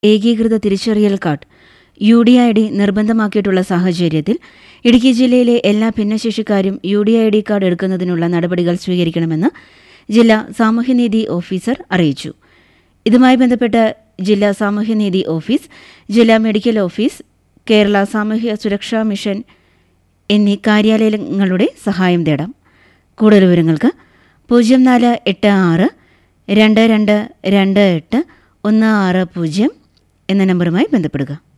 ഏകീകൃത തിരിച്ചറിയൽ card U D I D നിർബന്ധമാക്കിയിട്ടുള്ള സാഹചര്യത്തിൽ ഇടുക്കി ജില്ലയിലെ എല്ലാ ഭിന്നശേഷിക്കാരും U D I D card എടുക്കുന്നതിനുള്ള നടപടികൾ സ്വീകരിക്കണമെന്ന് ജില്ലാ സാമൂഹ്യനീതി ഓഫീസർ അറിയിച്ചു ഇതുമായി ബന്ധപ്പെട്ട് ജില്ലാ സാമൂഹ്യനീതി ഓഫീസ് ജില്ലാ മെഡിക്കൽ ഓഫീസ് കേരള സാമൂഹ്യ സുരക്ഷാ മിഷൻ എന്നീ കാര്യാലയങ്ങളുടെ സഹായം തേടാം കൂടുതൽ വിവരങ്ങൾക്ക് പൂജ്യം നാല് എട്ട് ആറ് രണ്ട് രണ്ട് രണ്ട് എട്ട് ഒന്ന് ആറ് പൂജ്യം എന്ന നമ്പറുമായി ബന്ധപ്പെടുക